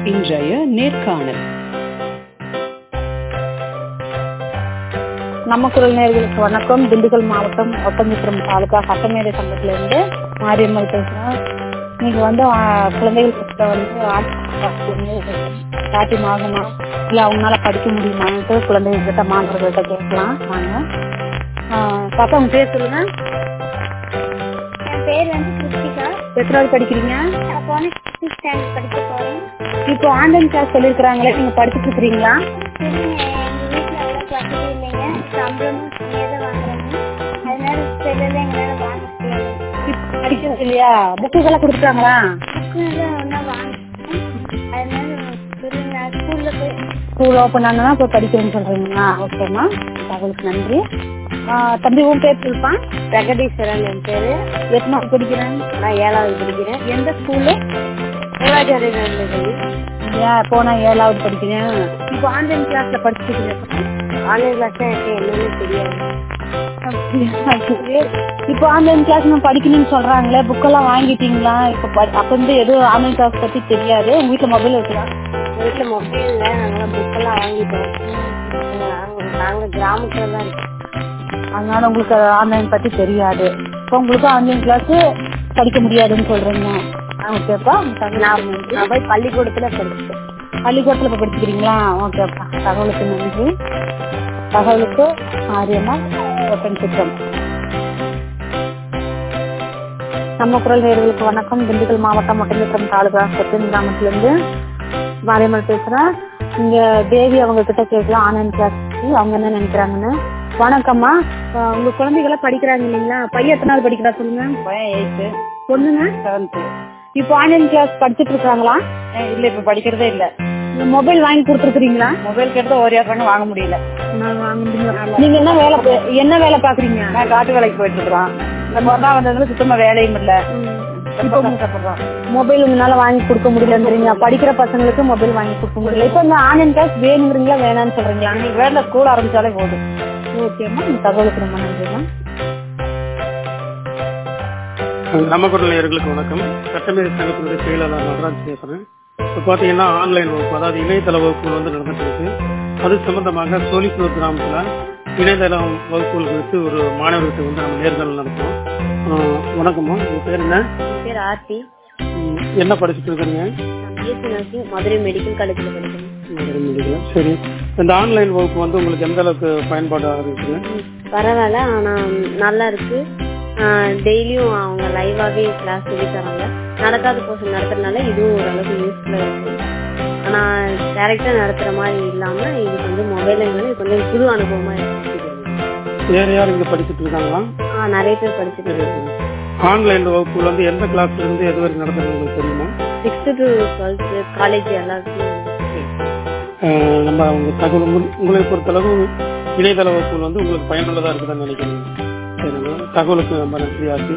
இன்றைய நேர்காணல் நம்ம குரல் நேர்களுக்கு வணக்கம் திண்டுக்கல் மாவட்டம் ஒட்டஞ்சிபுரம் தாலுகா சட்டமேடை சங்கத்திலிருந்து மாரியம்மல் பேசுகிறோம் இன்னைக்கு வந்து ஆ, குழந்தைகளுக்கு வந்து சாத்தியம் ஆகுமா இல்லை அவங்களால படிக்க முடியுமான்ட்டு குழந்தைகிட்ட மாணவர்கள்ட்ட கேட்கலாம் நாங்கள் பாப்பா உங்க பேர் சொல்லுங்க என் பேர் வந்து கிருத்திகா எத்தனாவது படிக்கிறீங்க நான் போன சிக்ஸ்த் ஸ்டாண்டர்ட் படிக்க போறேன் இப்போ ஆன்லைன் கிளாஸ் சொல்லியிருக்கிறாங்களே நீங்கள் படிச்சுட்டு இருக்கிறீங்களா சரிங்க எங்க வீட்டில் அவ்வளோ வசதி இல்லைங்க சம்பளமும் கம்மியாக தான் வாங்குறாங்க அதனால செல்லில் எங்களால் வாங்க முடியாது இப்போ படிக்கிறது இல்லையா புக்குகள்லாம் கொடுத்துட்டாங்களா புக்கு எல்லாம் ஒன்றா வாங்க அதனால சரி நான் ஸ்கூலில் போய் ஸ்கூல் ஓப்பன் ஆனா போய் படிக்கிறேன்னு சொல்றீங்களா ஓகேம்மா தகவலுக்கு நன்றி ஆ, தம்பி உன் பேர் சொல்லுப்பா பிரகதீஸ்வரன் என் பேர் எத்தனாவது படிக்கிறேன் நான் ஏழாவது படிக்கிறேன் எந்த ஸ்கூலு மூலாச்சாரி ஏன் போனா ஏழாவது படிக்கிறேன் இப்போ ஆன்லைன் கிளாஸ்ல படிச்சுட்டு ஆன்லைன் கிளாஸ் தான் எனக்கு என்னன்னு தெரியாது இப்போ ஆன்லைன் கிளாஸ் நம்ம படிக்கணும்னு சொல்றாங்களே புக்கெல்லாம் வாங்கிட்டீங்களா இப்போ ப- அப்ப இருந்து எதுவும் ஆன்லைன் கிளாஸ் பத்தி தெரியாது உங்க வீட்டுல மொபைல் இருக்கலாம் வீட்டில் மொபைல் இல்லை நாங்களாம் புக்கெல்லாம் வாங்கிட்டோம் நாங்கள் நாங்கள் கிராமத்தில் தான் இருக்கோம் அதனால உங்களுக்கு ஆன்லைன் பத்தி தெரியாது இப்போ உங்களுக்கு ஆன்லைன் கிளாஸ் படிக்க முடியாதுன்னு சொல்றீங்க ஓகேப்பா நான் நான் போய் பள்ளிக்கூடத்தில் படிச்சேன் பள்ளிக்கூடத்துல இப்ப படிச்சுக்கிறீங்களா ஓகேப்பா தகவலுக்கு நன்றி தகவலுக்கு ஆரியமா ஓப்பன் சித்திரம் நம்ம குரல் நேர்களுக்கு வணக்கம் திண்டுக்கல் மாவட்டம் ஒட்டஞ்சத்திரம் தாலுகா கொத்தன் கிராமத்திலிருந்து மாரியம்மல் பேசுறேன் இங்க தேவி அவங்க கிட்ட கேட்கலாம் ஆன்லைன் கிளாஸ் அவங்க என்ன நினைக்கிறாங்கன்னு வணக்கம்மா அஹ் உங்க குழந்தைகளை படிக்கிறாங்க இல்லைங்களா பையன் எத்தனாவது படிக்கிறா சொல்லுங்க பையன் எயித்து பொண்ணுங்க செவன்த்து இப்போ ஆன்லைன் கிளாஸ் படிச்சுட்டு இருக்காங்களா இல்ல இப்ப படிக்கிறதே இல்ல மொபைல் வாங்கி கொடுத்துருக்கீங்களா மொபைல் கேட்டு ஓரியாடுறாங்க வாங்க முடியல நீங்க என்ன வேலை பா- என்ன வேலை பாக்குறீங்க நான் காட்டு வேலைக்கு போயிட்டு இருக்கிறோம் இந்த கொரோனா வந்ததுல சுத்தமா வேலையும் இல்ல ரொம்ப கஷ்டப்படுறோம் மொபைல் உங்களால வாங்கி கொடுக்க முடியலன்றீங்க படிக்கிற பசங்களுக்கு மொபைல் வாங்கி கொடுக்க முடியல இப்போ இந்த ஆன்லைன் கிளாஸ் வேணுங்கிறீங்களா வேணாம்னு சொல்றீங்களா இன்னைக்கு வேலை ஸ்கூல் ஆரம்பிச்சாலே போதும் ஓகேம்மா இந்த தகவலுக்கு ரொம்ப நன்றிம்மா நம்ம குரல் நேயர்களுக்கு வணக்கம் சட்டமேதை சங்கத்தினுடைய செயலாளர் நடராஜ் பேசுறேன் இப்போ பார்த்தீங்கன்னா ஆன்லைன் வகுப்பு அதாவது இணையதள வகுப்புகள் வந்து நடந்துட்டு இருக்கு அது சம்பந்தமாக சோழிப்பூர் கிராமத்துல இணையதள வகுப்புகள் குறித்து ஒரு மாணவர்களுக்கு வந்து நம்ம நேர்காணல் நடத்துறோம் ஆஹ் வணக்கம்மா உங்க பேர் என்ன என் பேர் ஆர்த்தி உம் என்ன படிச்சுட்டு இருக்கீங்க நான் பிஎஸ்சி நர்சிங் மதுரை மெடிக்கல் காலேஜில் படிக்கிறேன் மதுரை medical. சரி இந்த ஆன்லைன் வகுப்பு வந்து உங்களுக்கு எந்த அளவுக்கு பயன்பாடாக இருக்குங்க பரவாயில்ல ஆனால் நல்லா இருக்கு டெய்லியும் அவங்க லைவாகவே கிளாஸ் சொல்லி தராங்க நடக்காத போர்ஷன் நடத்துறதுனால இதுவும் ஓரளவுக்கு யூஸ்ஃபுல்லாக இருக்கு ஆனால் டேரெக்டாக நடத்துகிற மாதிரி இல்லாமல் இதுக்கு வந்து மொபைலுங்கிறது இது கொஞ்சம் புது அனுபவமாக இருக்கு வேற யார் இங்க படிச்சுட்டு இருக்காங்களா ஆ நிறைய பேர் படிச்சுட்டு இருக்காங்க ஆன்லைன் வகுப்புகள் வந்து எந்த கிளாஸ்ல இருந்து எது வரைக்கும் நடத்துறது உங்களுக்கு தெரியுமா சிக்ஸ்த்து டு டுவெல்த்து காலேஜ் எல்லாருக்குமே வந்து ஆஹ் நம்ம உங்க தகவல் உங்கள்- உங்களை பொறுத்தளவு இணையதள வகுப்புகள் வந்து உங்களுக்கு பயனுள்ளதா இருக்குதுன்னு நினைக்கிறேன் சரிங்க தகவலுக்கு ரொம்ப நன்றி ஆச்சு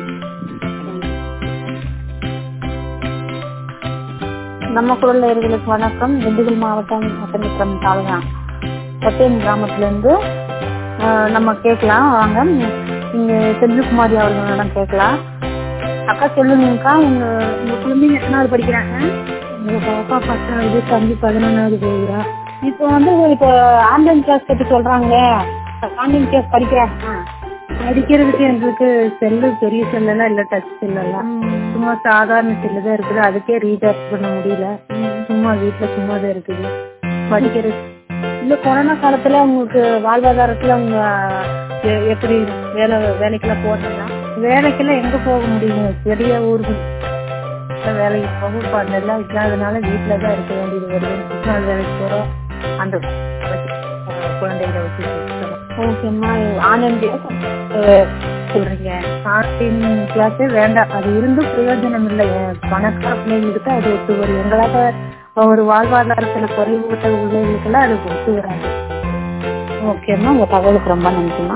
நம்ம குரல் நேயர்களுக்கு வணக்கம் திண்டுக்கல் மாவட்டம் ஒட்டஞ்சத்திரம் தாலுகா ஒட்டையன் கிராமத்திலிருந்து ஆஹ், நம்ம கேட்கலாம் வாங்க இங்க செந்தில்குமாரி அவர்களிடம் கேட்கலாம் அக்கா சொல்லுங்கக்கா உங்க உங்க குழந்தைங்க எத்தனாவது படிக்கிறாங்க எங்க பாப்பா பத்தாவது தம்பி பதினொன்னாவது போகிறா இப்போ வந்து இப்போ ஆன்லைன் கிளாஸ் பத்தி சொல்றாங்களே ஆன்லைன் கிளாஸ் படிக்கிறாங்க படிக்கிறதுக்கு எங்களுக்கு செல்லு பெரிய செல்லெல்லாம் இல்ல டச் செல்லெல்லாம் சும்மா சாதாரண செல்லு தான் இருக்குது அதுக்கே ரீசார்ஜ் பண்ண முடியல சும்மா வீட்டுல சும்மா தான் இருக்குது படிக்கிறது இந்த கொரோனா காலத்துல உங்களுக்கு வாழ்வாதாரத்துல அவங்க எ- எப்படி வேலை வேலைக்கெல்லாம் போறீங்களா வேலைக்கெல்லாம் எங்க போக முடியும் பெரிய ஊருக்கு எல்லாம் வேலைக்கு போக இப்ப அதெல்லாம் இல்லாதனால வீட்டுல தான் இருக்க வேண்டியது வருது நாள் வேலைக்கு போறோம் அந்த அஹ் குழந்தைகளை வச்சு ஓகேம்மா ஆன்லைன் கிளாஸ் சொல்றீங்க ஆன்லைன் கிளாஸே வேண்டாம் அது இருந்தும் பிரயோஜனம் இல்லை பணக்கார பிள்ளைங்களுக்கு தான் அது ஒத்து வரும் எங்களால ஒரு வாழ்வாதாரத்துல குறைவுபட்ட பிள்ளைகளுக்கெல்லாம் அது ஒத்து வராது ஓகேம்மா உங்க தகவலுக்கு ரொம்ப நன்றிம்மா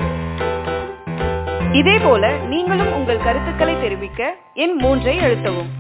இதேபோல நீங்களும் உங்கள் கருத்துக்களை தெரிவிக்க எண் மூன்றை அழுத்தவும்